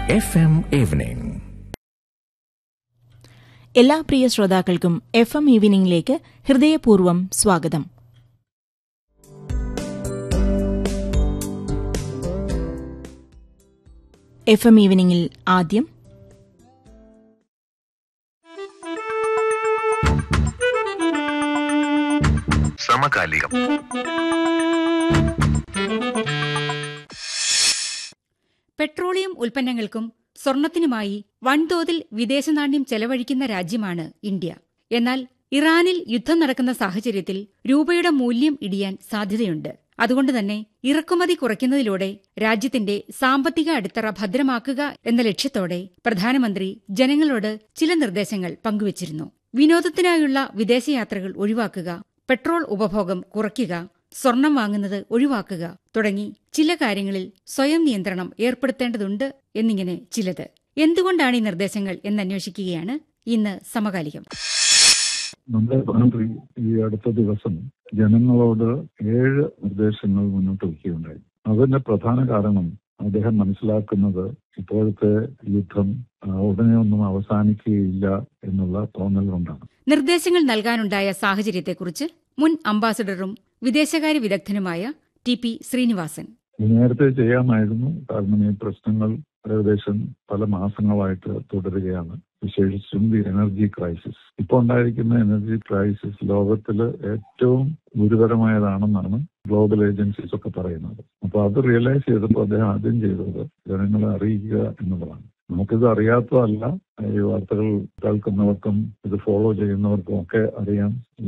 FM Evening. എല്ലാ പ്രിയ ശ്രോതാക്കൾക്കും F M ഈവനിംഗിലേക്ക് ഹൃദയപൂർവ്വം സ്വാഗതം എഫ് എം ഈവനിംഗിൽ ആദ്യം സമകാലികം പെട്രോളിയം ഉൽപ്പന്നങ്ങൾക്കും സ്വർണത്തിനുമായി വൻതോതിൽ വിദേശനാണ്യം ചെലവഴിക്കുന്ന രാജ്യമാണ് ഇന്ത്യ എന്നാൽ ഇറാനിൽ യുദ്ധം നടക്കുന്ന സാഹചര്യത്തിൽ രൂപയുടെ മൂല്യം ഇടിയാൻ സാധ്യതയുണ്ട് അതുകൊണ്ട് തന്നെ ഇറക്കുമതി കുറയ്ക്കുന്നതിലൂടെ രാജ്യത്തിന്റെ സാമ്പത്തിക അടിത്തറ ഭദ്രമാക്കുക എന്ന ലക്ഷ്യത്തോടെ പ്രധാനമന്ത്രി ജനങ്ങളോട് ചില നിർദ്ദേശങ്ങൾ പങ്കുവച്ചിരുന്നു വിനോദത്തിനായുള്ള വിദേശയാത്രകൾ ഒഴിവാക്കുക പെട്രോൾ ഉപഭോഗം കുറയ്ക്കുക സ്വർണം വാങ്ങുന്നത് ഒഴിവാക്കുക തുടങ്ങി ചില കാര്യങ്ങളിൽ സ്വയം നിയന്ത്രണം ഏർപ്പെടുത്തേണ്ടതുണ്ട് എന്നിങ്ങനെ ചിലത് എന്തുകൊണ്ടാണ് ഈ നിർദ്ദേശങ്ങൾ എന്നന്വേഷിക്കുകയാണ് ഇന്ന് സമകാലികം നമ്മുടെ മന്ത്രി ഈ അടുത്ത ദിവസം ജനങ്ങളോട് ഏഴ് നിർദ്ദേശങ്ങൾ മുന്നോട്ട് വയ്ക്കുകയുണ്ടായി അതിന്റെ പ്രധാന കാരണം അദ്ദേഹം മനസ്സിലാക്കുന്നത് ഇപ്പോഴത്തെ യുദ്ധം ആ, ഉടനെ ഒന്നും അവസാനിക്കുകയില്ല എന്നുള്ള തോന്നൽ കൊണ്ടാണ് നിർദ്ദേശങ്ങൾ നൽകാനുണ്ടായ സാഹചര്യത്തെക്കുറിച്ച് മുൻ അംബാസഡറും വിദേശകാര്യ വിദഗ്ധനുമായ ടി പി ശ്രീനിവാസൻ ഇത് നേരത്തെ ചെയ്യാമായിരുന്നു കാരണം ഈ പ്രശ്നങ്ങൾ ഏകദേശം പല മാസങ്ങളായിട്ട് തുടരുകയാണ് വിശേഷിച്ചും ദി എനർജി ക്രൈസിസ് ഇപ്പോൾ ഉണ്ടായിരിക്കുന്ന എനർജി ക്രൈസിസ് ലോകത്തിൽ ഏറ്റവും ഗുരുതരമായതാണെന്നാണ് ഗ്ലോബൽ ഏജൻസീസ് ഒക്കെ പറയുന്നത് അപ്പൊ അത് റിയലൈസ് ചെയ്തപ്പോൾ അദ്ദേഹം ആദ്യം ചെയ്തത് ജനങ്ങളെ അറിയിക്കുക എന്നുള്ളതാണ് നമുക്കിത് അറിയാത്തതല്ല ഈ വാർത്തകൾ കേൾക്കുന്നവർക്കും ഇത് ഫോളോ ചെയ്യുന്നവർക്കും ഒക്കെ അറിയാം